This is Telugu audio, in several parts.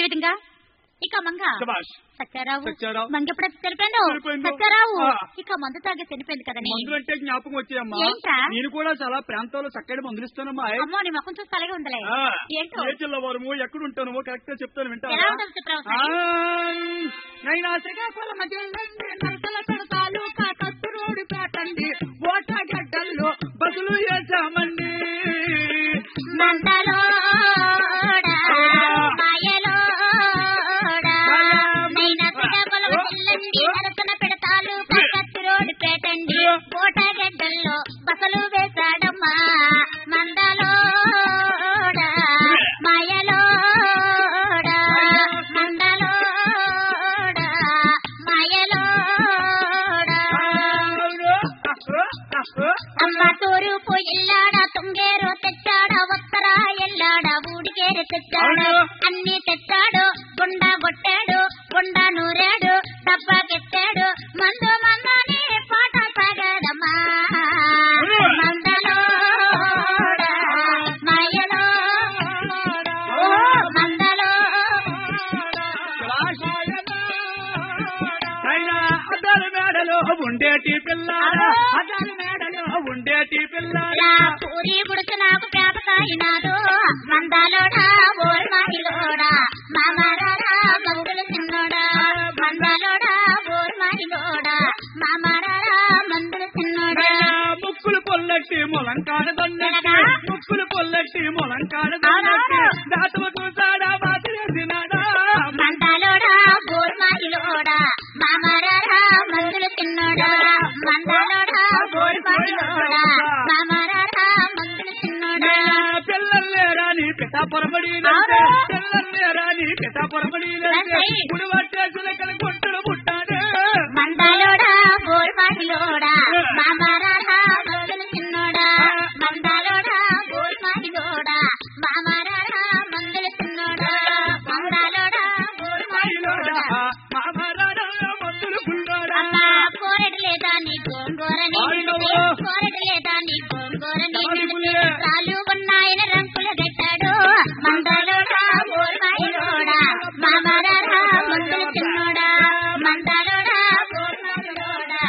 ఈ విధంగా ఇక మంగ శభాష్ సత్యారావు సత్యారావు. మంగ ఎప్పుడు చనిపోయాడు చనిపోయిండు. సత్యారావు ఆ. ఇక మందు తాగి చనిపోయింది కదండి మందులు అంటే జ్ఞాపకం వచ్చాయమ్మా ఏంటా? నేను కూడా చాలా ప్రాంతాల్లో చక్కటి మందులు ఇస్తానమ్మా అమ్మో నీ ముఖం చూసి అలాగే ఉందలే ఆ, ఏంటో ఏ జిల్లా వారము ఎక్కడ ఉంటానో కరెక్ట్ గా చెప్తాను ఎలా వింటారా ఉంటుంది చెప్పరావు ఆ, సాయి? నైనా శ్రీకాకుళం జిల్లండి, నరసలపేట తాలూకా కత్తురోడి పేటండి ఓటగడ్డల్లో బదులు వేసామండి మందలోడా, మాయలోడా, నైనా శ్రీకాకుళం జిల్లండి, అరసన పెడతాలు కత్తిరోడి పేటండి కోటగడ్డల్లో బసలు వేశాడమ్మా మందలోడా మాయలోడా మందలోడా మాయలోడా అమ్మ తూరుపు ఎల్లాడ తుంగేరు తెచ్చాడ ఉత్తర ఎల్లాడ ఊడికేరు తెచ్చాడు అన్ని తెచ్చాడు గుండా కొట్టాడు గుండా నూరాడు డబ్బాకెత్తాడు మందు మందని పాట సాగాడమ్మా మందలోడ మాయలోడ ఓ మందలోడ అయినా అద్దాల మేడలో ఉండేటి పిల్ల అద్దాల మేడలో ఉండేటి పిల్ల రా పూరి గుడుచు నాకు పేపకాయినాడు మందాలోడా ఓల్ మాహిలోడా మామారారా మందులు తిన్నోడా మందాలోడా ఓల్ మాహిలోడా మామారారా మందులు తిన్నోడా ముక్కులు పొల్లట్టి మొలంకాడ దండట్టి ఎలాగా? ముక్కులు పొల్లట్టి మొలంకాడ దండట్టి అవునవును. దాతవ చూసాడా బాత చేసినాడా మందాలోడా ఓల్ మాహిలోడా మామారారా మందులు తిన్నోడా మందాలోడా ఓల్ మాహిలోడా మామారారా మందులు తిన్నోడా పిల్లల్లేరా నీ పిఠాపురమడి అవును. పిల్లల్లేరా నీ పిఠాపురమడి రండి. గుడి పట్టేసిన కొట్టుడు పుట్టాడే మందాలోడా బోల్ మాహిలోడా మామారారా మందులు తిన్నోడా మందాలోడా బోల్ మాహిలోడా మామారారా మందులు తిన్నోడా మందాలోడా బోల్ మాహిలోడా మామరాడా మందులు పుల్లాడా అమ్మా కోరడు లేదా నీ గోంగూర నిండితే కోరడు లేదా నీ గోంగూర నిండితే రాళ్ళు ఉన్నాయన రంకులు పెట్టాడు మందాలోడా బోల్ మాహిలోడా మామారారా మందులు తిన్నోడా మందాలోడా బోల్ మాహిలోడా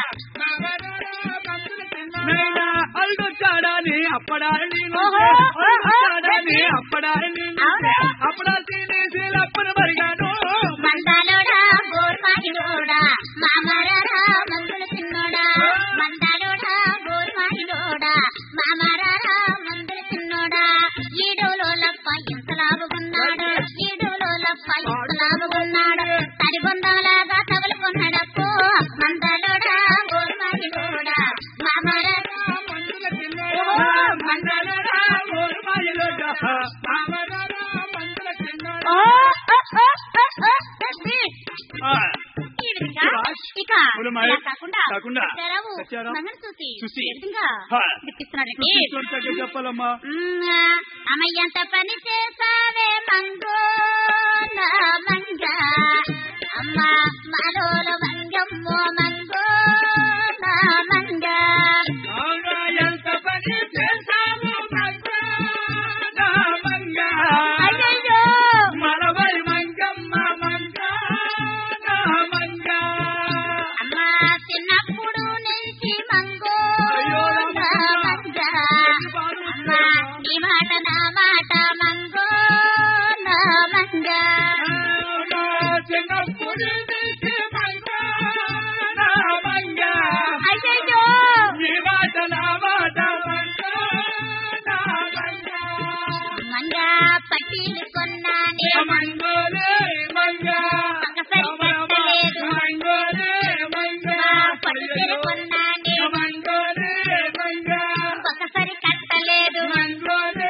నైనా అల్డొచ్చాడని అప్పడాని ఓహో, ఓహో. అల్డొచ్చాడని అప్పడాని అవునా? అప్పడా తినేసి అప్పన మరిగాను మందాలోడా బోల్ మాహిలోడా మామారారా మందులు తిన్నోడా మందాలోడా బోల్ మాహిలోడా మామారారా మందులు తిన్నోడా ఈడోలో లప్ప ఇంత లాభుకున్నాడు ఈడోలో లప్ప ఇంత లాభుకున్నాడు తరిబొందంలాగా తగులుకున్నాడప్పు మందాలోడా బోల్ మాహిలోడా మామారారా మందులు తిన్నోడా మందలరా ఓర్మాయలోడా మామరారా మందల చిన్నోడా ఓ ఓ ఓ ఓ ఓ తస్బీ ఆ, ఈ విధంగా శభాష్. ఇక అవును మరి. ఇలా కాకుండా కాకుండా సత్యారావు సత్యారావు. మంగళ చూసి చూసి. ఈ విధంగా హా. వినిపిస్తున్నాడండి చూసి చెప్పాలమ్మా మ్మ్, అమ్మయ్యంత పని చేసావే మంగో నా మంగ అమ్మ మరోల మంగమ్మో మంగో నా మంగ అవునా ఎంత పని చేశాము మంగా నా మంగా అయ్యయ్యో మనవరి మంగమ్మ మంగా నా మంగా అమ్మ చిన్నప్పుడు నుంచి మంగో అయ్యో నా మంగ అమ్మ నీ మాట నా మాట మంగో నా మంగ అవునా చిన్నప్పుడు నుంచి మంగా నా మంగా అయ్యయ్యో నీ మాట నా మాట మంగా నా మంగా మంగ పట్టీలు కొన్నానే మంగోలే మంగా ఒకసారి కట్టలేదు మంగోలే మంగా పట్టుచీర కొన్నానే మంగోలే మంగా ఒకసారి కట్టలేదు మంగోలే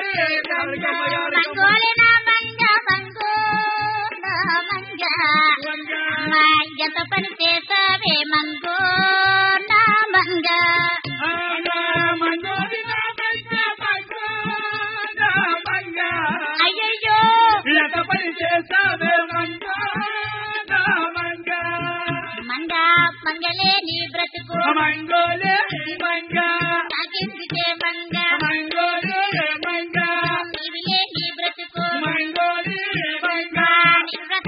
మంగోలే నా మంగ మంగో నా మంగ మా ఎంత పని చేసావే మంగో నా మంగ అయ్యయ్యో మంగ మంగలే నీ బ్రతుకు నాకెందుకే మంగ నీవిలే నీ బ్రతుకు నీ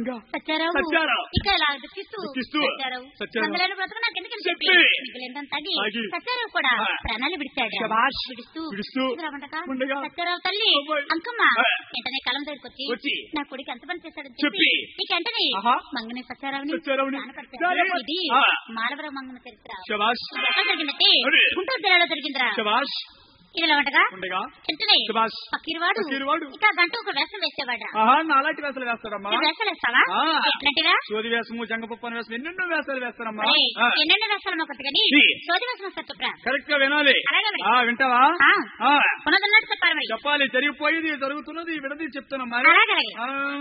రంగా సత్యారావు సత్యారావు. ఇక ఇలా దుఃఖిస్తూ దుఃఖిస్తూ. సత్యారావు సత్యారావు. మంగళాన్ని బ్రతుకు నాకు ఎందుకని చెప్పి చెప్పి. మిగిలిందని తగి తాగి. సత్యారావు కూడా ఆ. ప్రాణాలు విడిచాడు శభాష్. విడుస్తూ విడుస్తూ. ఉండగా ఉండగా. సత్యారావు తల్లి అబ్బాయి. అంకమ్మ ఆ. వెంటనే కలం దగ్గరికి వచ్చి వచ్చి. నా కొడుకు ఎంత పని చేశాడని చెప్పి. చెప్పి ఇక వెంటనే ఆహా. మంగని సత్యారావుని సత్యారావుని జ్ఞానపరిచాడు. జ్ఞానపరి- ఇది ఆ. మాలవరం మంగన చరిత్ర శబాష్ ఎక్కడ జరిగిందంటే అరే. గుంటూరు జిల్లాలో జరిగిందిరా శబాష్ ఇలా ఉండగా ఉండగా వెంటనే శబాష్ పక్కీరువాడు పక్కీరువాడు. ఇంకా గంట ఒక వేషం వేసేవాడు ఆహా నాలాంటి వేసాలు వేస్తారమ్మా వేషాలు వేస్తావా ఆ. ఎట్లాంటివా సోది వేసము జంగపప్పని వేసం ఎన్నెన్నో వేసాలు వేస్తారమ్మా ఒరేయ్, ఆ. ఎన్నెన్నో వేషాలు ఒకటి కానీ ఈ. సోది వేషం వస్తారు చెప్పురా కరెక్ట్ గా వినాలి అలాగే మరి. ఆ వింటావా ఆ. ఆ. ఉన్నదన్నట్టు చెప్పాలి మరి చెప్పాలి జరిగిపోయేది జరుగుతున్నది విడది చెప్తానమ్మా అలాగే అలాగే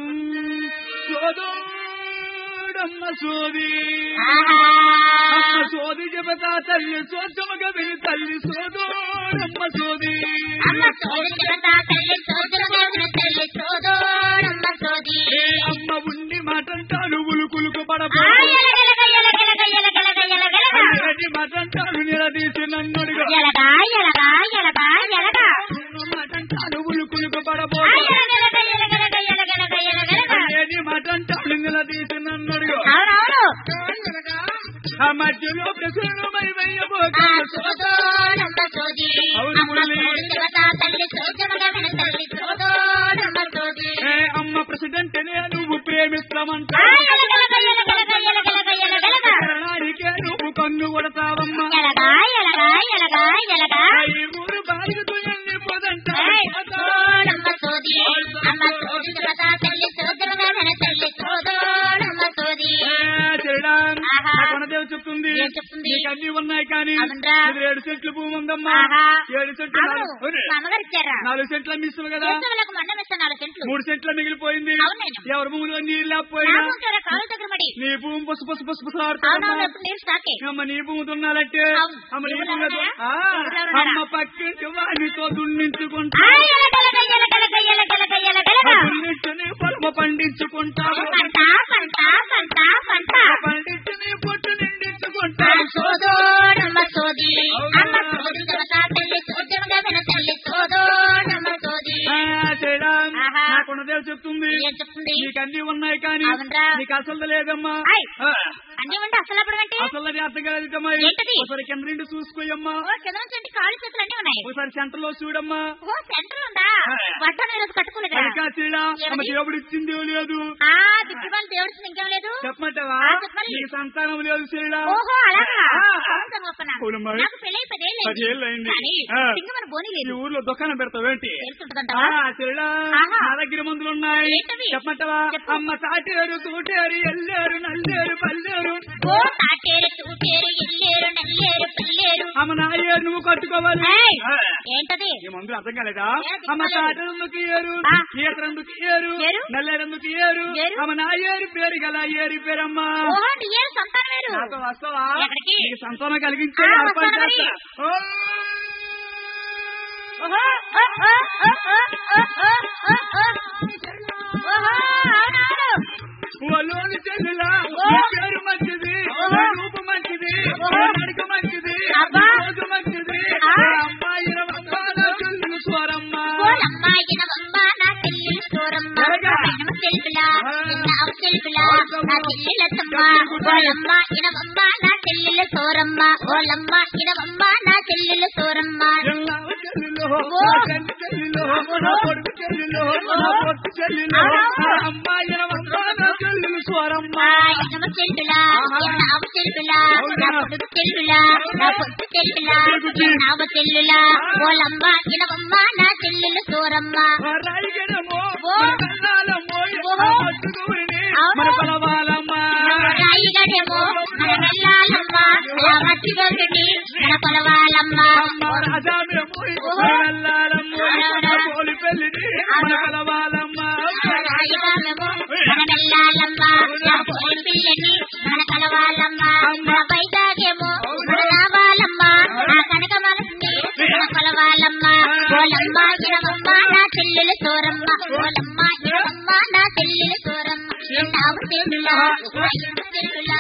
సోదోడమ్మ సోది ఆహా. అమ్మ సోది చెబతా తల్లి సోచమగ విని తల్లి సోదోడమ్మ సోది అమ్మ సోది చెబుతా తల్లి సోదరుగా ఉన్న తల్లి సోదోడమ్మ సోది ఏ అమ్మ ఉండి మాటంటాను ఉలుకులుకు ఆ, పడబో ఎలగెలగ, ఎలగెలగ, ఎలగెలగ, ఎలగెలగ. అన్ని మాటంటాను నిలదీసి నన్నుడిగా ఎలగా, ఎలగా, ఎలగా, ఎలగా. మాటంటాను ఉలుకులుకు పడబో ఆ, ఎలగెలగ, ఎలగెలగ, ఎలగెలగ, ఎలగెలగ. ఏది మాటంటాను నిలదీసి నన్నుడిగా అవునవును ఆ మధ్యలో ప్రసన్నమై ఆ వెయ్యబోతా సోదోడమ్మ సోది అవును అమ్మ మురళి. సోది చెబుతా తల్లి సోదరుగా ఉన్న తల్లి సోదోడమ్మ సోది ఏ అమ్మ ప్రెసిడెంట్ నే నువ్వు ప్రేమిస్తామంట ఆ, ఎలగెలగ, ఎలగెలగ, ఎలగెలగ, ఎలగెలగ. ప్రాణానికే నువ్వు కన్ను కొడతావమ్మా ఎలగా, ఎలగా, ఎలగా, ఎలగా. ఆ ఈ ఊరు బాలికతో ఎన్ని పోదంట ఏయ్, సోదోడమ్మ సోది అమ్మ సోది చెబుతా తల్లి సోదరుగా ఉన్న తల్లి సోదోడమ్మ సోది ఆహా. కొనదేవి చెప్తుంది ఏం చెప్తుంది? నీకు అన్ని ఉన్నాయి కానీ అవునరా? ఇది ఏడు సెంట్లు భూమి ఉందమ్మా ఆహా. ఏడు సెంట్లు అవును నాలుగు- అవును. మా అమ్మగారు ఇచ్చారా నాలుగు సెంట్ల మిస్ కదా వేసవులకు మండం ఇస్తాను నాలుగు సెంట్లు మూడు సెంట్ల మిగిలిపోయింది అవునేను. ఎవరి భూమిలో నీళ్ళు నా లేకపోయినా భూమి చూడ కాలు దగ్గర మడి నీ భూమి పసు పసు పసు పసు అవునవును ఆడుతావమ్మా ఎప్పుడు నీరు స్టాకే అమ్మ నీ భూమి దున్నాలంటే అవును. అమ్మ నీ ఎవరు భూమి ఎవరు? ఆ, ఎవరు ఎవరు? అమ్మ పక్కింటి వాడితో దున్నించుకుంటా ఆ, ఎలగెలగ, ఎలగెలగ, ఎలగెలగ, ఎలగెలగ. దున్నించుని పొలమ పండించుకుంటావు పంట పంట పంట పంట పండించుని పొట్టు ఆ నిండించుకుంటావు సోదోడమ్మ సోది అమ్మ సోది చెబుతా తల్లి సోదరుగా విన తల్లి సోదోడమ్మ సోది ఆ, చేయడా ఆహా. నాకున్నదేవి చెప్తుంది ఏం చెప్తుంది నీకు అన్ని ఉన్నాయి కానీ అవునరా? నీకు అసలు లేదమ్మా ఆయ్. ఆ, అన్ని ఉంటే అసలు అప్పుడు అంటే అసలు అది అర్థం కాలేదమ్మా ఏంటది? ఒకసారి కింద నుండి చూసుకోయమ్మా ఓ కింద నుంచి అంటే కాళ్ళు చేతులు అన్నీ ఉన్నాయి ఒకసారి సెంటర్ లో చూడమ్మా ఓ సెంటర్ ఉందా ఆ. బట్టలు ఈరోజు కట్టుకోలేదా అదికా చేయడా అమ్మ ఏమని? దేవుడు ఇచ్చింది లేదు ఆ దిక్కుమాల దేవుడికి ఇంకేం లేదు చెప్పమంటావా ఆ, చెప్పాలి. నీకు సంతానం లేదు చేయడా ఓహో అలాగా ఆ. అవును గొప్పనా. అవునమ్మా. నాకు పెళ్ళై పదేళ్ళు పదేళ్ళు అయింది. కానీ ఆ. సింగమని బోని ఈ లేదు ఊర్లో దుకాణం పెడతావేంటి తెలుసుంటుందంటావా చెల్లా ఆహా. నా దగ్గర మందులు ఉన్నాయి ఏంటవి? చెప్పమంటావా చెప్పు. అమ్మ తాటేరు తూటేరు ఎల్లేరు నల్లేరు పల్లేరు ఓ తాటేరు తూటేరు ఇల్లేరు నల్లేరు పిల్లేరు అమ్మ నా ఏరు నువ్వు కట్టుకోవాలి ఏయ్! ఆ. ఏంటది ఈ మందులు అర్థం కాలేదా ఏ, అమ్మ చెప్పలేదు. తాటెందుకు ఏరు ఆ. ఈతరెందుకు ఏరు ఏరు? నల్లేరెందుకు ఏరు ఏరు? అమ్మ నా ఏరు పేరు గల ఏరి పేరమ్మా ఓహో నీ ఏరు సంతానం వేరు నాతో వస్తావా ఎక్కడికి? నీకు సంతానం కలిగించే ఆ, ఏర్పాటు వస్తాను మరి. చేస్తా. ఓ! ఓహో ఓ, ఓ, ఓ, ఓ, ఓ, ఓ, ఓ, ఓ. ఓహో అవునవును ఒలోని చెల్లులా ఓ. నీ పేరు మంచిది ఓ. నీ రూపు మంచిది ఓ. నీ నడక మంచిది అబ్బా. నీ రోజు మంచిది ఆ. నా అమ్మాయి రవ్వమ్మ, నా చెల్లు స్వరమ్మ ఓలమ్మాయిన అమ్మ నా చెల్లెలు సోరమ్మ ఎలాగా? పెనమ తెలుపులా ఆ. చిన్న తెలుపులా నా చెల్లెల తమ్మ ఓలమ్మ ఇనవమ్మ నా చెల్లెలు సోరమ్మ ఓలమ్మ ఇనవమ్మ నా చెల్లెలు సోరమ్మ ఎల్లావ చెల్లులో, ఓ. నా చెల్లి చెల్లిలో, నా కొడుకు చెల్లిలో, నా పొట్టు చెల్లిలో, అవునవును. నా అమ్మాయి రవ్వమ్మ, నా చెల్లు స్వరమ్మ ఆ ఇనవ తెలుపులా ఆహా. నావ తెలుపులా అవునా? నా పొడుగు తెలుపులా నా పొట్టు తెలుపులా తెలుపుకి. నావ చెల్లులా ఓలమ్మ ఇనవమ్మ నా చెల్లెలు సోరమ్మ ఆ రాయిగడమో, ఓ. మన కన్నాలమ్మో, ఓ. నా పట్టుకుని, అవును. మన పలవాలమ్మ రాయిగడేమో మన వెళ్ళాలమ్మ నా మట్టి గొడ్డుని మన కొలవాలమ్మ అమ్మ రాజామేమో, ఓహో. మన వెళ్ళాలమ్మ, అవునవునా? మన పోలి పెళ్ళిని, మన కలవాలమ్మ రాయిగామేమో మన వెళ్ళాలమ్మ నా పోయి పిల్లని మన కలవాలమ్మ నా పైదాగేమో మన రావాలమ్మ నా కనక మనసుని మన కొలవాలమ్మ ఓలమ్మ ఇనవమ్మ నా చెల్లెలు సోరమ్మ ఓలమ్మ ఇనవమ్మ నా చెల్లెలు సోరమ్మ నావు చెల్లులా నా ఇంటి చెల్లులా నా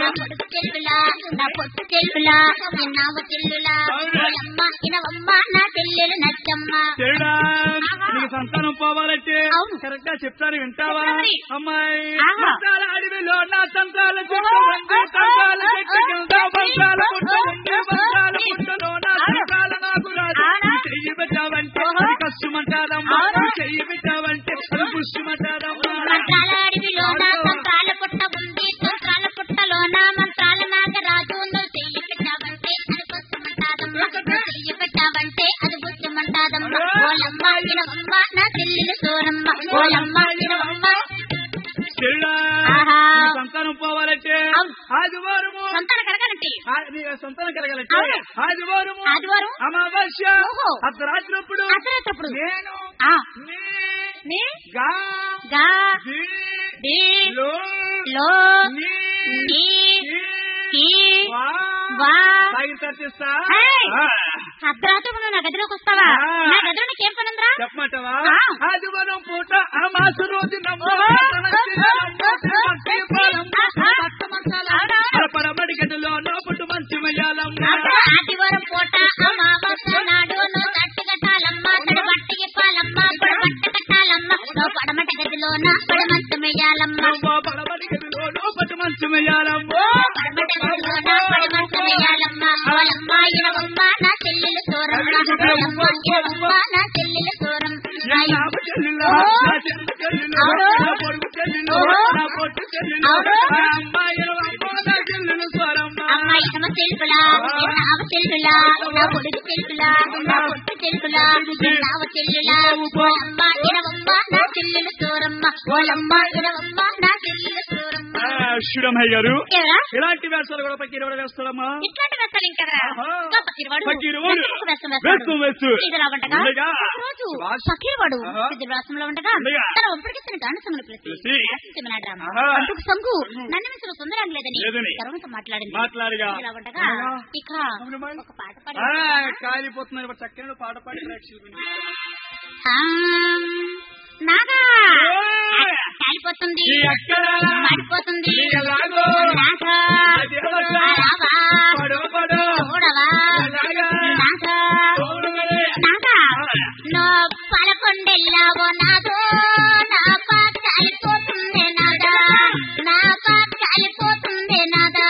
కొడుకు చెల్లులా నా పొట్టు చెల్లులా నిన్నావ చెల్లులా ఓయమ్మ ఇనవమ్మ నా చెల్లెలు నచ్చమ్మ చెడుడా నీకు సంతానం పోవాలంటే అవును. కరెక్ట్ గా చెప్తాను వింటావా చెప్తా మరి. అమ్మాయి ఆహా. మంచాల అడవిలో నా సంతాల చెట్టు ఉంది సంతాల చెట్టు కింద మంచాల పుట్ట ఉంది మంచాల పుట్టలో నా సంతాల నాకు రాదు అవునా? నువ్వు చెయ్యి పెట్టావంటే ఓహో. అది కష్టమంటాదమ్మా అవునా? నువ్వు చెయ్యి పెట్టావంటే అది పుష్యమంటాదమ్మా మంత్రాల అడవిలో నా సంత్రాల పుట్ట ఉంది సంత్రాల పుట్టలో నా మంత్రాల నాగరాజు నువ్వు చెయ్యి పెట్టావంటే అది పుస్తమంటాదమ్మ నువ్వు చెయ్యి పెట్టావంటే అది పుస్తమంటాదమ్మ ఓలమ్మ ఇనవమ్మ నా చెల్లెలు సోరమ్మ ఓలమ్మ ఇనవమ్మ చెడుడా ఆహా. నీకు సంతానం పోవాలంటే అవును. ఆదివారము సంతాన కలగాలంటే ఆ- నీ సంతానం కలగాలంటే అవును. ఆదివారము ఆదివారం అమావాస్య ఓహో. అర్ధరాత్రప్పుడు అసలేటప్పుడు నేను ఆ నీ నీ గా గా ది డి లో లో నీ నీ ఈ కి వా వా తాగిన తర్చిస్తా ఏయ్! ఆ. అర్ధరాత్రి నువ్వు నా గదిలోకి వస్తావా ఆ. నా గదిలో నీకేం పని ఉందిరా చెప్పమంటావా ఆ. ఆదివారం పూట ఆ మాస రోజు పడబడి గదిలో లోపటు మంచి వేయాలమ్మా ఆదివారం పూట అమావాస్య నాడు నువ్వు తట్టు కట్టాలమ్మ తడి బట్టకి పాలమ్మ పొడి బట్ట కట్టాలమ్మ నువ్వు పడమట గదిలో నా పడమంత వేయాలమ్మ పడబడి గదిలో లోపటు మంచి వేయాలమ్మా పడమట గదిలో నా పడమంత వేయాలమ్మ ఓలమ్మ ఇనవమ్మ నా చెల్లెలు సోరమ్మ ఓలమ్మ ఇనవమ్మ నా చెల్లెలు సోరం నా చెల్లెలు, నా చెల్లి చెల్లెలు, అవును. నా పొరుగు చెల్లెలు, అవును. నా పొట్టు చెల్లెలు, అవును. నా అమ్మాయిలు, అమ్మో, నా చెల్లెలు స్వరమ్మ. అమ్మ ఇనమ చెల్పులా నావ చెల్లులా నా పొడుగు చెల్పులా నా పొట్టు చెల్పులా నావ చెల్లులా ఓలమ్మ ఇనవమ్మ నా చెల్లెలు సోరమ్మ ఓలమ్మ ఇనవమ్మ నా చెల్లెలు సోరమ్మ ఆ, శుడమయ్య గారు ఎవరా ఇలాంటి వేషాలు కూడా పక్కన ఎవడ వేస్తారమ్మా ఇట్లాంటి వేస్తాలు ఇంకదరా ఆహా. పక్కిరివాడు పక్కిరివాడు. వేస్తాం వేస్తూ వేస్తూ. ఇదిలా ఉండగా ఉండగా. రోజు వాస్- పక్కిరివాడు ఆహా. సిద్ధరాసంలో ఉండగా ఉండగా. తన ఒప్పటికి తన గానసములు పిలిచి పిలిచి. ఆశించమన్నాడు ఆహా. అందుకు సంగు నన్ను మించిన సుందరం లేదని లేదని. గర్వంతో మాట్లాడింది మాట్లాడిగా ఇలా ఉండగా ఉండగా. ఇక అవునమ్మా. ఒక పాట ఆ, పాడి కాలిపోతున్నారు ఇప్పుడు చక్కని పాట పాడి ప్రేక్షకులు విని. నాగా ఓయ్! కాలిపోతుంది ఈ ఎక్కడ పడిపోతుంది ఈ ఎలాగో? నాగా అది ఎవరు? రావా పడో పడో. చూడవా ఎలాగా? నాగా చూడవే. నాగా నో పలకొండెల్లావో నాదో నా పాట కాలిపోతుంది నాదా నా పాట కాలిపోతుంది నాదా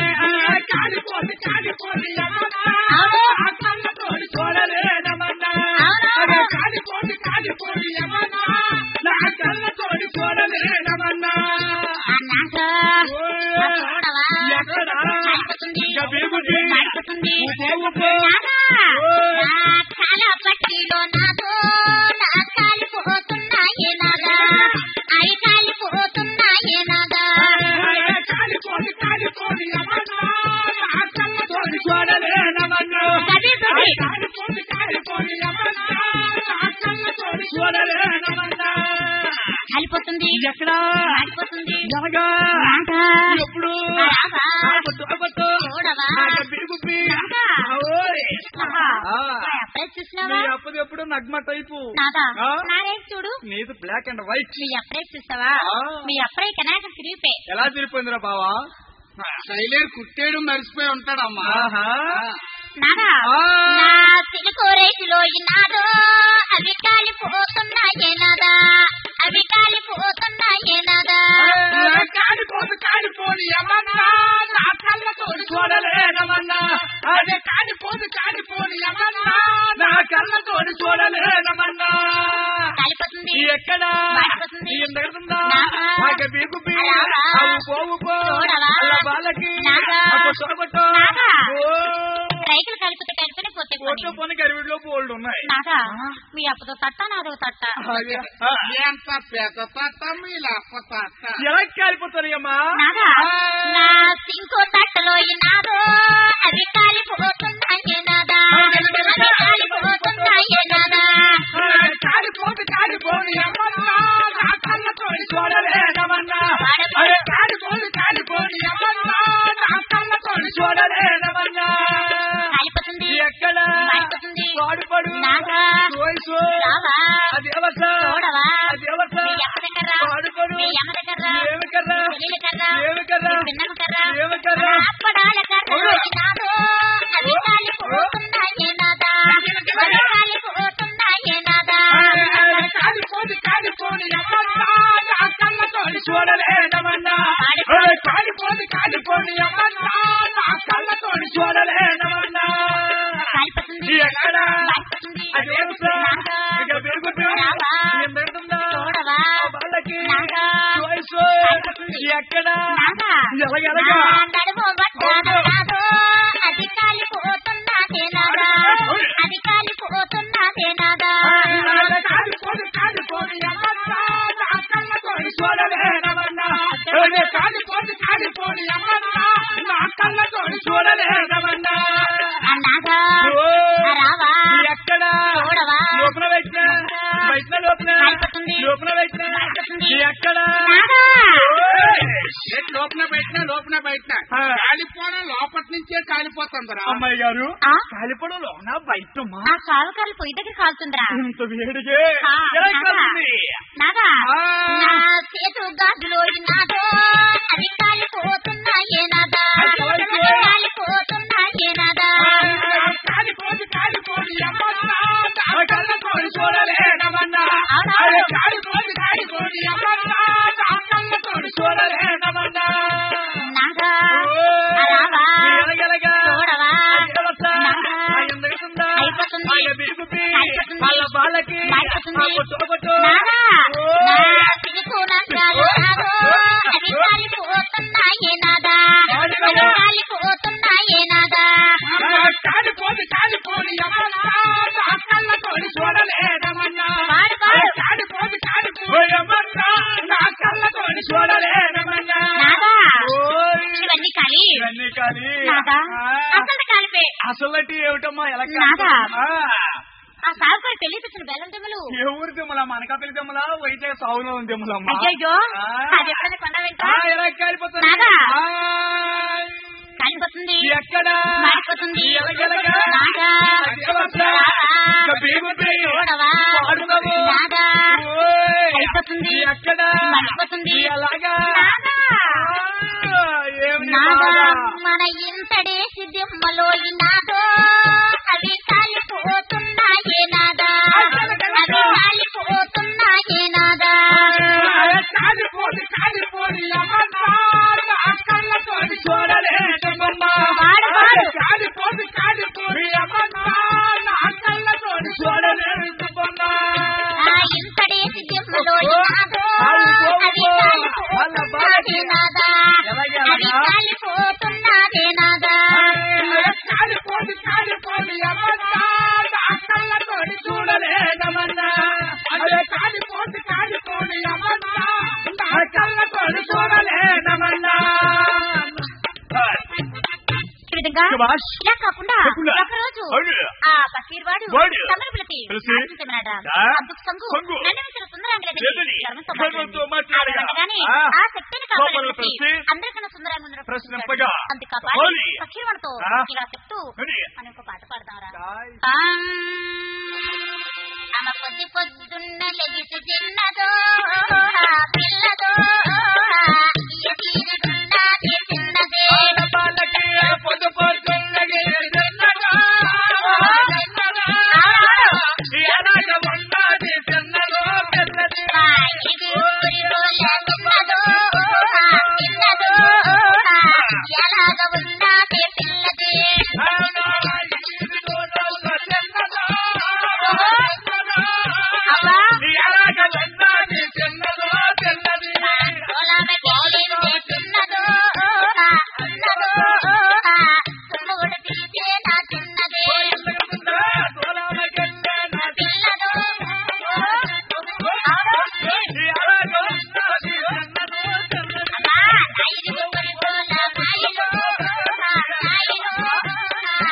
ఆ, కాలిపోతే కాలిపోతే ఎవరన్నా? అవును. ఆ కళ్ళతోటి చూడలేదమన్నా. అవును. అరే, కాలిపోతే కాలిపోతే ఎవరన్నా? నా కళ్ళతోటి చూడలేదమన్నా. ఆ నాగా ఓయ్! ఆ చూడవా ఎక్కడా? కాలిపోతుంది ఇంకా బీగుటి. కాలిపోతుంది ఊపో, ఊపో. నాగా ఓయ్! నా కాల పట్టిలో నాదో నా కాలిపోతున్నాయే నాగా అవి కాలిపోతున్నాయే నాగా అరే, కాలిపోతే కాలిపోతే ఎవరన్నా? నా కళ్ళతోటి చూడలేదమన్నా. గది గది. కాలిపోతే కాలిపోతే ఎవరన్నా? నా కళ్ళతోటి చూడలేదమన్నా. కాలిపోతుంది ఎక్కడా కాలిపోతుంది ఎలాగా నాగా ఎప్పుడు రావా ఆపత్తు, ఆపత్తు. చూడవా నాకు బిగుపి. నాగా. ఓయ్. ఆహా. ఆ. అప్పుడే మీ చూసినావా అప్పది ఎప్పుడు నగ్మ టైపు నాదా ఆ? నారేసి చూడు నీది బ్లాక్ అండ్ వైట్ మీ అప్పుడే చూస్తావా ఆ. మీ అప్పుడే కనాక సిరిపే ఎలా తిరిపోయిందిరా బావా శైలేరు కుట్టేయడం మర్చిపోయి ఉంటాడమ్మా ఆహా. నాదా ఆ. నా సిలుకు రేసులో నాదో అవి కాలిపోతున్నాయే నాదా అవి కాలిపోతున్నాయే నాదా ఏ, కాడిపోదు కాడిపోదు ఏమన్నా నా కళ్ళతోటి చూడలేదమన్నా అదే కాడిపోదు కాడిపోదు ఏమన్నా నా కళ్ళతోటి చూడలేదమన్నా కాలిపోతుంది ఎక్కడ మాడిపోతుంది. ఏం తగ్గుతుందా నాగా. నాకు బీగుపి అలాగా. పోవు పో చూడవా. అలా వాళ్ళకి నాగా. కొట్టో నాగా. ఓ రైతులు కలిపితే కలిపితే పోతే పని కొట్టు పని గరివిడిలో బోల్డ్ ఉన్నాయి నాదా మీ అప్పతో తట్ట నాదో తట్ట అదే. ఆ. ఎంత పెద్ద తట్ట మీ లప్ప తట్ట ఎలా కాలిపోతారు అమ్మా నాదా నా సింకో తట్టలో నాదో అవి కాలిపోతున్నాయే నాదా అవి కాలిపోతున్నాయే నాదా కాడిపోదు కాడిపోదు ఏమన్నా నా కళ్ళతోటి చూడలేదమన్నా అరే కాడిపోదు కాడిపోదు ఏమన్నా నా కళ్ళతోటి చూడలేదమన్నా కాలిపోతుంది ఎక్కడ కాలిపోతుంది పాడుపడు నాదా వయసు రావా అది ఎవస చూడవా అది ఎవస మీ అమ్మ దగ్గర పాడుపడు మీ అమ్మ దగ్గర ఏమి కర్రా చెల్లెలు కర్రా ఏమి కర్రా పిన్నమ్మ కర్రా ఏమి కర్రా ఎక్కడ నాగా ఎలగెలగా నడుము పట్టానాదో అది కాలిపోతున్నదే నాదా అది కాలిపోతున్నదే నాదా కాలిపోని కాలిపోని అమ్మన్నా నా కళ్ళతోటి చూడలేనవన్నా అదే కాలిపోని కాలిపోని అమ్మన్నా నా కళ్ళతోటి చూడలేనవన్నా నాగా ఓ, రావా ఎక్కడ చూడవా లోపల పెట్టిన బయట లోపల అయిపోతుంది. లోపల పెట్టిన అయిపోతుంది. ఎక్కడ నాగా ఏంటి లోపల పెట్టినా లోపల పెట్టినా ఆ. కాలిపోవడం లోపటి నుంచే కాలిపోతుందిరా అమ్మాయి గారు ఆ? కాలిపడం లోన బయటమ్మా ఆ కాలుకాలు పొయ్యి దగ్గర కాలుతుందిరా ఇంత వేడిగే ఆ, ఎలా నాగా. కాలుతుంది? నాగా ఆ. నా చేతు గాజులో నాదో అది కాలిపోతున్నాయే నాదా అది అది కాలిపో. కాలిపోతున్నాయే నాదా కాలిపోని కాలిపోని అమ్మన్నా నా కళ్ళతోటి చూడలేనవన్నా అవునా? అదే కాలిపోని కాలిపోని అమ్మన్నా నా కళ్ళతోటి చూడలేనవన్నా నాగా ఓ, రావా ఎలగెలగా. చూడవా ఎలగవచ్చా? నాగా. ఆ ఎందుకుందా? అయిపోతుంది. ఆ బిగుపి. అయిపోతుంది. వాళ్ళ బాలకి అయిపోతుంది. ఆ కొట్టు కొట్టు. నాగా ఓ. నా పిలుపు నగాలు నాదో అది కాలిపోతున్నాయే నాదా అది కాలిపోతున్నాయే నాదా కాలిపోని కాలిపోని అమ్మన్నా నా కళ్ళతోటి చూడలేనవన్నా పాడు పాడు కాలిపోని కాలిపోని అమ్మన్నా నా కళ్ళతోటి చూడలేనవన్నా నాదా ఓయ్. ఇవన్నీ కాలి ఇవన్నీ కానీ నాదా ఆ. అసలు కాలిపే అసలు ఏమిటమ్మా ఎలా నాదా. ఆ. ఆ సాగుపడి పెళ్లి తెచ్చిన బెల్లం దెమ్మలు ఏ ఊరి తిమ్మలా మనకపల్లి తిమ్మలా వైతే సౌలో ఉంది తిమ్మలమ్మా అయ్యో ఆ. అది ఎప్పుడైనా కొండ వెంట ఆ, ఎలా కాలిపోతుంది నాదా. ఆ. కాలిపోతుంది ఎక్కడ మారిపోతుంది ఎలగెలగా. నాదా ఎక్కడొచ్చా? ఇంకా బిగుపి. చూడవా పాడుతావు. నాదా ఓయ్. అయిపోతుంది ఎక్కడ మర్చిపోతుంది ఎలాగా నాదా ఆ, ఏమి నాదా బాధ? మన ఇంతడేసి దిమ్మలో నాదో అవి కాలిపోతున్నాయే నాదా అవి కాలిపోతున్నాయే నాదా కాలిపోని కాలిపోని అమ్మన్నా నా కళ్ళతోటి చూడలేనవన్నా వాడు వాడు కాలిపోని కాలిపోని అమ్మన్నా నా కళ్ళతోటి చూడలేనవన్నా ఆ ఇంతడేసి దిమ్మలో నాదో అవి కాలిపోతున్నాయే నాదా అవి కాలిపోతున్నాయే నాదా కాలిపోని కాలిపోని అమ్మన్నా నా కళ్ళతోటి చూడలేనవన్నా అదే కాలిపోని కాలిపోని అమ్మన్నా నా కళ్ళతోటి చూడలేనవన్నా ఈ విధంగా శభాష్. ఇలా కాకుండా కాకుండా. ఒకరోజు అవును. ఆ పకీర్ వాడు వాడు. తమిళపులకి తెలిసి. ఆశించమన్నాడా? ఆ? అందుకు సంగు సంగు. నన్ను విసిరి సుందరాంగి దగ్గరికి లేదని. ధర్మంతో ధర్మంతో మాట్లాడింది. మాట్లాడగా. ఆ విధంగానే ఆ. ఆ శక్తిని కోపంలో కాపాడేసి తెలిసి. అందరికన్నా సుందరాంగి ముందర ప్రశ్నింపగా. అందుకు కాపాడి హోలీ. పకీర్ వాడితో ఆ. ఇలా చెప్తూ అది. మనం ఒక పాట పాడతాంరా హాయ్. ఆమె పొద్దు పొద్దున్న లెగిసి తిన్నదో ఆ పిల్లదో ఇయ్య తీరుగున్నది తిన్నదే వాళ్ళకి పొద్దు పొద్దున్నగే తిన్నగా. ఎలాగ ఉన్నది తిన్నదో పిల్లది. వాడికి ఊరిలోలే తిన్నదో ఆ తిన్నదో ఎలాగ ఉన్నది పిల్లది అవ్వా ఎలాగ ఉన్నది తిన్నదో పిల్లది. పొలమే కెళ్ళింది తిన్నదో ఆ తిన్నదో ఆ తుమ్ముడు తీసే నా తిన్నదే దూరమకెళ్ళే నా పిల్లదో ఎలాగ ఉన్నది తిన్నదో పిల్లది. అమ్మా ఐదు ముగ్గురి పోల మాయలో ఆ మాయలో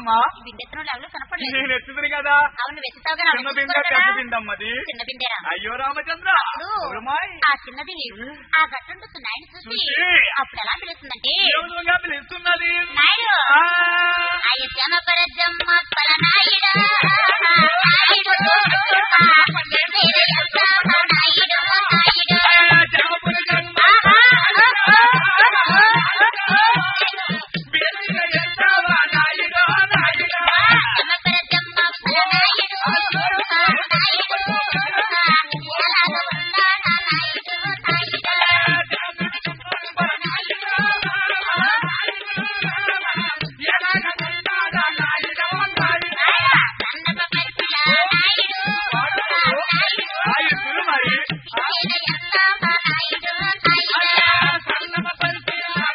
ఎత్తుతున్నావమ్మా బిందెత్తున ఎవరు కనపడలేదు నేను ఎత్తుతుంది కదా అవును వెతుతావు కదా చిన్న బిందె పెద్ద బిందమ్మది చిన్న బిందెరా అయ్యో రామచంద్ర అప్పుడు ఎవరమ్మాయి? ఆ చిన్నది ఆ గట్టుండు నాయుడు చూసి చూసి. అప్పుడు ఎలా పిలుస్తుందంటే ఏ విధంగా పిలుస్తున్నది నాయుడు ఆ, అయ్య జమ పరజమ్మ పల నాయుడు నాయుడు నాయుడు నాయుడు జాపురి జన్మ బిడ్డ ఎత్తావా నాయుడా, నాయుడా. జమ పరజమ్మ పల నాయుడు నాయుడు ఎలాగ ఉన్నాడా నాయుడు నాయుడు కన్నమ పట్ల నాయుడు నాయుడు ఈయన ఎత్తావా నాయుడు నాయుడు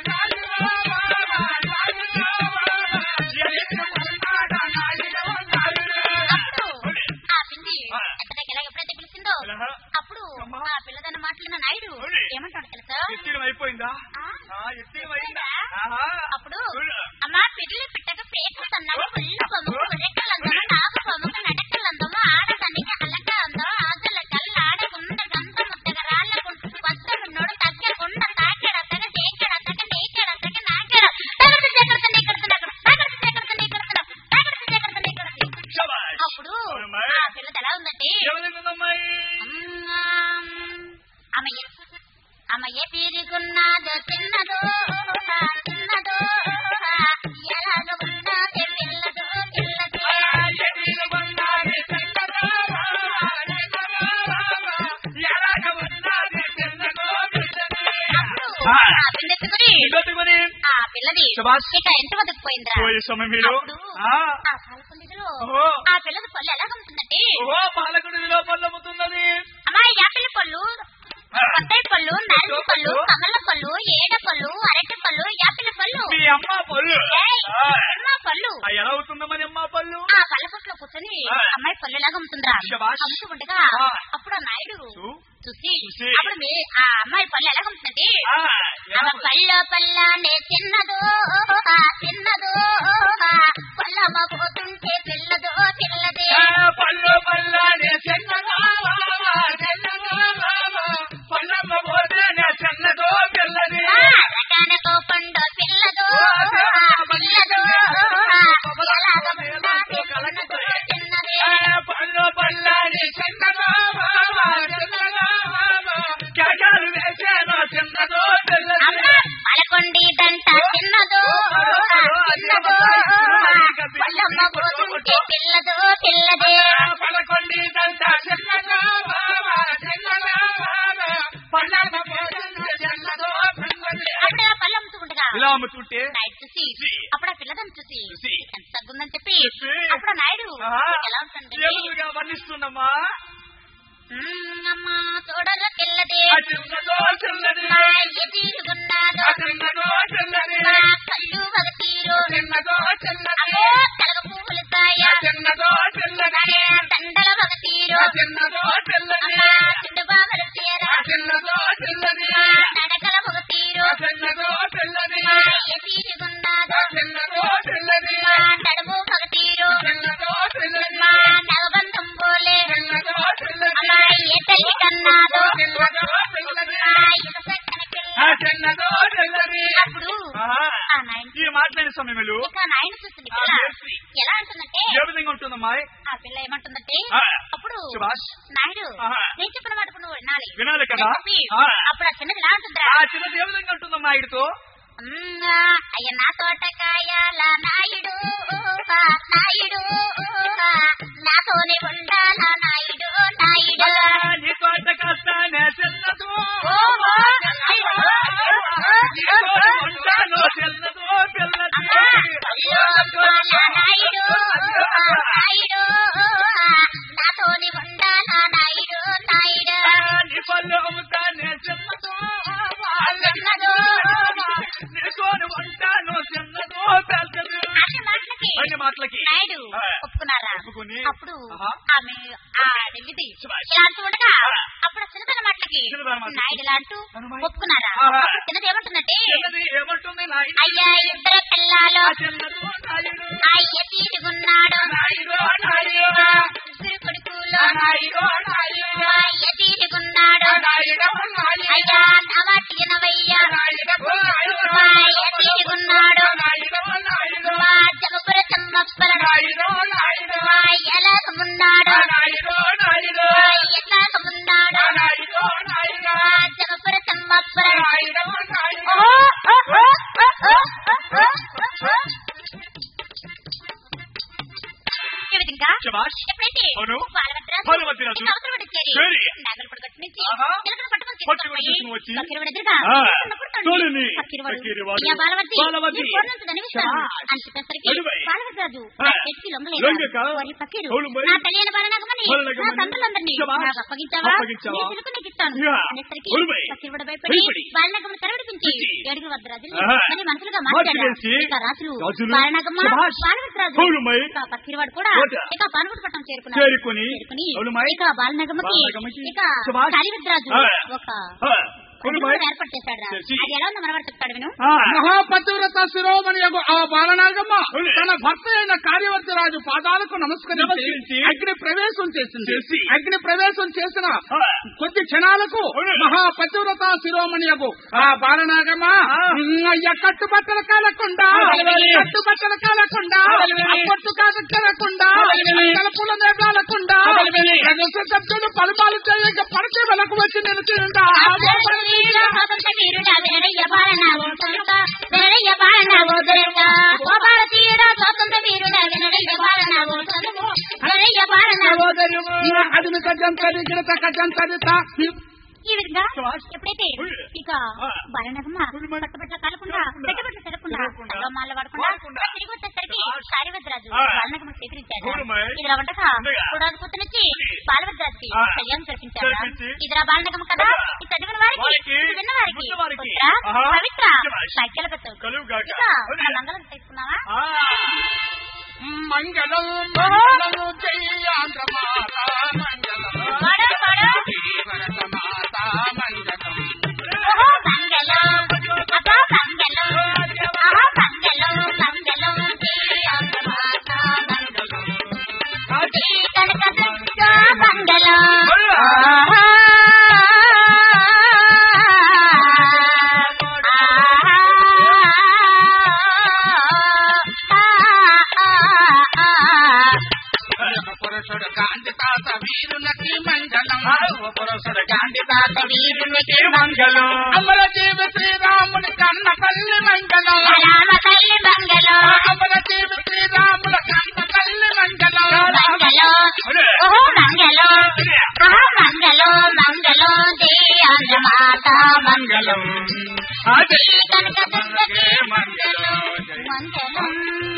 అప్పుడు ఆ పిండి ఎక్కడికి ఎలా ఎప్పుడైతే పిలిచిందో అప్పుడు ఆ పిల్లదన్న మాటలున్న నాయుడు ఏమంటాడు తెలుసా అయిపోయిందా ఆ? ఎత్తిమైందా ఆహా అప్పుడు అమ్మా పిల్లి పిట్టక పేక సన్నగా పుల్లు కొమ్ముకు రెక్కలందమ నాకు కొమ్ముకు నడకలందమ ఆడదానికి అలక అందం ఆజల కళ్ళ ఆడకుండ గంత ముద్దగ రాళ్ళకుంట వద్దనున్నోడు తగ్గకుండా తాకెడ తగ తేకెడ తగ నేకెడ తగ నాకెడ తగడు చేకడత నీకడత నగడు తగడు చేకడత నీకడత తగడు చేకడత నీకడత శబాష్. అప్పుడు అవునమ్మాయి. ఆ పిల్లది ఎలా ఉందంటే ఎవరికుందమ్మాయి అమ్మ ఏ అమ్మ ఏ పీరుగున్నాదో చిన్నదో చిన్నదో ఎలాగ ఉన్నదే పిల్లదో పిల్లదో ఆ పిల్లెత్తుకుని ఇంకొకటి ఆ పిల్లది శభాష్. ఇక ఎంత వద్దకు పోయిందిరా పోయే సమయం మీరు అప్పుడు ఆ, ఆ పాలకుండిలో ఓహో. ఆ పిల్లది పళ్ళు ఎలా ఉంటుందంటే ఓహో పాలకుడు లోపల అమ్ముతున్నది అమ్మా యాపిల్ పళ్ళు బత్తాయి పళ్ళు నారింజ పళ్ళు కమల పళ్ళు ఏడ పళ్ళు అరటి పళ్ళు యాపిల్ పళ్ళు మీ అమ్మ పళ్ళు ఏయ్, ఆ, అమ్మ పళ్ళు ఆ, ఎలా అవుతుందో మరి అమ్మ పళ్ళు ఆ పళ్ళ కొట్లో కూర్చొని ఆ. అమ్మాయి పళ్ళెలాగా అమ్ముతుందిరా శభాష్. అమ్ముతూ ఉండగా ఆ. అప్పుడు ఆ నాయుడు చూ. చూసి చూసి. అప్పుడు మీ ఆ అమ్మాయి పళ్ళు ఎలా అమ్ముతుందంటే ఆ, ఎలా అవ పళ్ళ పళ్ళనే తిన్నదో ఆ తిన్నదో పళ్ళమ్మ పోతుంటే పిల్లదో పిల్లదే ఆ, పళ్ళు పళ్ళనే చిన్నదో, చిన్నదో, పళ్ళమ్మ పోతేనే చిన్నదో పిల్లది ఆ, రకానకో పండు పిల్లదో పిల్లదో ఎలాగ ఉన్నాదే పిల్లదో చిన్నదే ఆ, పళ్ళు పళ్ళని చిన్నదో, చిన్నదో, కేకలు వేసేనో చిన్నదో పిల్లది అమ్మ పలకొండి దంట చిన్నదో చిన్నదో పళ్ళమ్మ పోతుంటే పిల్లదో పిల్లదే పదకొండి దంత చిన్నదో, చిన్నదో, పళ్ళమ్మ పోతేనే చిన్నదో పిల్లది అప్పుడు ఆ పళ్ళు అమ్ముతుండగా ఇలా అమ్ముతుంటే నాయుడు చూసి అప్పుడు ఆ పిల్లదని చూసి చూసి. ఎంత తగ్గుందని చెప్పి చూసి. అప్పుడు ఆ నాయుడు ఆహా. ఎలా ఉంటుంది ఏలుగుగా వర్ణిస్తుందమ్మా అమ్మా తోడల పిల్లదే ఆ చిన్నదో చిన్నది మా ఎదురుగున్నాదో ఆ చిన్నదో చిన్నది మా కళ్ళు వగతీరు చిన్నదో చిన్నది అమ్మో కలగ పువ్వులు సాయ చిన్నదో చిన్నది తండల వగతీరు ఆ చిన్నదో చిన్నది అమ్మా చుండు బామలు చీర ఆ చిన్నదో చిన్నది మా నడకల వగతీరు ఆ చిన్నదో చిన్నది మా ఎదురుగున్నాదో ఆ చిన్నదో చిన్నది మా నడుము వగతీరు చిన్నదో చిన్నది మా నగబంధం పోలే చిన్నదో చిన్నది అమ్మా ఏ తల్లి కన్నాదో చిన్నదో చిన్నది మా ఇసుకన ఆ పిల్ల చిన్నదో చిన్నది అప్పుడు ఆహా. ఆ నాయన ఈ మాట్లాడే సమయంలో ఇంకా నాయన చూస్తుంది ఆ పిల్ల చేసి ఎలా అంటుందంటే ఏ విధంగా ఉంటుందమ్మా ఆ పిల్ల ఏమంటుందంటే ఆ. అప్పుడు సుభాష్ నాయుడు ఆహా. నేను చెప్పిన మాట ఇప్పుడు నువ్వు వినాలి వినాలి కదా అని చెప్పి, ఆ. అప్పుడు ఆ చిన్నది ఎలా అంటుందా ఆ చిన్నది ఏ విధంగా ఉంటుందమ్మా ఇడితో "ఉమ్, అయ్య నా తోటకాయాల నాయుడు ఆ, నాయుడు ఆ, నాతోనే ఉండాల నాయుడు నాయుడు నీ తోట కష్టానే చిన్నదు ఓహో. నీ తోట ఉంటాను చిన్నదు పిల్లది అమ్మా, అయ్యో, వాళ్ళ నాయుడు ఆ, నాయుడు ఆ, నాతోనే ఉండాల నాయుడు నాయుడు నీ పళ్ళు అమ్ముతానే చిన్నదు చిన్నదో. నీతోని ఉంటాను చిన్నదు పెద్దది అన్ని మాటలకి అన్ని మాటలకి నాయుడు ఆ. ఒప్పుకున్నారా ఒప్పుకొని, అప్పుడు ఆహా. ఆమె ఆ నివిది శభాష్. ఇలా అంటూ ఉండగా ఆ. అప్పుడు చిన్నతన మాటలకి చిన్నతన మాటలకి. నాయుడు ఇలా అంటూ అనుమాయి. ఒప్పుకున్నారా ఆహా. అప్పుడు చిన్నది ఏమంటుందంటే చిన్నది ఏమంటుంది నాయన అయ్యా ఇద్దరు పిల్లలు చిన్నదు నాయుడు అయ్య ఎత్తికున్నాడు నాయుడు నాయుడు ముగ్గురు కొడుకులు నాయుడు నాయుడు ఎత్తికున్నాడు నాయుడు నాయుడు అయ్యా నవాటినవయ్యా నాయుడు నాయుడు ఎత్తికున్నాడు నాయుడు నాయుడు చెమపుర చెమ్మప్పల నాయుడు నాయుడు ఎలాగమున్నాడు నాయుడు నాయుడు ఎట్లాగమున్నాడు నాయుడు నాయుడు చెమపుర చెమ్మప్పల నాయుడు నాయుడు ఈ విధంగా శభాష్. ఎప్పుడైతే అవును. బాలభద్రాజు బాలభద్రాజు. ఇంకా అవతల పడిచేరి చేరి. నాగల పడగొట్టు నుంచి ఆహా. చిలకలు పట్టుకొని పట్టుకొని తీసుకుపోయి తీసుకుని వచ్చి. పక్కిరివాడి ఎదురుగా ఆ. చిన్న పుట్టండి. తోలుని. పక్కిరివాడు. పక్కిరివాడు. అయ్యా బాలవతి, బాలవతి. నీ ఫోన్ నుంచి కనిపిస్తాను. శభాష్. అని చెప్పేసరికి నడుమై. బాలభద్రాజు ఆ. నా చేతికి లొంగలేదు. లొంగక. ఓరి పక్కిరు, తోలుమై. నా తల్లి అయిన బాలనాగమని, బాలనాగమని. నా తండ్రులందరినీ శభాష్. నాకు అప్పగించావా? అప్పగించావా? నీ చిలుకు నీకు ఇస్తాను. యా. అనేసరికి తోలుమై. పక్కిరివాడు భయపడి భయపడి. బాలనాగమని తెరవిడిపించి పిచ్చి. ఏడుగురు వద్ద ఆహా. మరి మనుషులుగా మార్చాడు మార్చివేసి. ఇక రాజులు రాజులు. బాలనాగమ్మ శభాష్. బాలభద్రాజు తోలుమై. ఇక పక్కిరివాడు కూడా కోట. ఇక పానుగుడు పట్టణం చేరుకున్నాడు చేరుకుని చేరుకుని అవునుమై. ఇక బాలనగమకి బాలనగమకి. ఇక శభాష్. కాళీవిద్రాజు ఆ. ఒక ఆ, అవునుమై. కుటుంబం ఏర్పాటు చేశాడు రా. చేసి. అది ఎలా ఉందో మనవాడు చెప్తాడు విను ఆ, మహాపతివ్రత శిరోమణి యొక్క ఆ బాలనాగమ్మ అవును. తన భర్త అయిన కార్యవర్తి రాజు పాదాలకు నమస్కరించి నమస్కరించి అగ్ని ప్రవేశం చేసింది చేసి. అగ్ని ప్రవేశం చేసిన ఆ, కొద్ది క్షణాలకు అవును. మహాపతివ్రత శిరోమణి యొక్క ఆ బాలనాగమ్మ ఆ. ఉమ్, అయ్య కట్టుబట్టలు కాలకుండా అలవలి. కట్టుబట్టలు కాలకుండా అలవలి. కొట్టు కాదు కలకుండా అలవలి. తలుపుల మేఘాలకుండా అలవలి. శబ్దాలు పలుపాలు చేయక పడితే వెనక వచ్చి నిలిచిందా స్వాతంత్ర వీరుడా వీరయ్య బాలనాగు కనుక వీరయ్య బాలనాగు దొరక ఓ భారతీయుడా స్వాతంత్ర వీరుడా వీరయ్య బాలనాగు కనుక వీరయ్య బాలనాగు అది కజంతది గిడత కజంతది ఈ విధంగా శభాష్. ఎప్పుడైతే ఉయ్. ఇక ఆ. బాలనగమ్మ ఉయ్. పట్టుబట్ల కాలకుండా పెట్టబట్ల తిరగకుండా తిరగకుండా. సంగమాల వాడకుండా వాడకుండా. తిరిగి వచ్చేసరికి శభాష్. కార్యవద్రాజు ఆ. బాలనగమ్మ స్వీకరించాడు అవునమ్మాయి. ఇదిరా వంటక ఉండగా. కూడాది కూతునిచ్చి ఉంది. బాలవద్రాజుకి ఆ. కళ్యాణం జరిపించాడు జరిపించి. ఇదిరా బాలనగమ్మ కదా కదా. ఈ చదివిన వారికి వారికి, ఇది విన్న వారికి విన్న వారికి. పుత్ర, ఆహా. పవిత్ర శభాష్. సైక్యలకత్తు కలుగుగాక. ఇక అవునా? మన మంగళం తీసుకున్నావా ఆ, మంగళం మంగళం జయాంధ్ర మాత మంగళం పాడు, పాడు. భరత మాత మంగళం ఓహో, మంగళం అబ్బా మంగళం ఆహా మంగళం మంగళం శ్రీరామమాత మంగళం శ్రీ కనకదుర్గా మంగళం ఆహా. పురుషుడు గాంధీ తాత వీరునకి మంగళం పురుషుడు గాంధీ తాత వీరునకి మంగళం అమర జీవ శ్రీరాముని కన్న తల్లి మంగళం రామ తల్లి మంగళం అమర జీవ శ్రీరాముల కన్న తల్లి మంగళం మంగళం ఓహో మంగళం ఆహా మంగళం మంగళం శ్రీరామమాత మంగళం అదే శ్రీ కనకదుర్గకి మంగళం మంగళం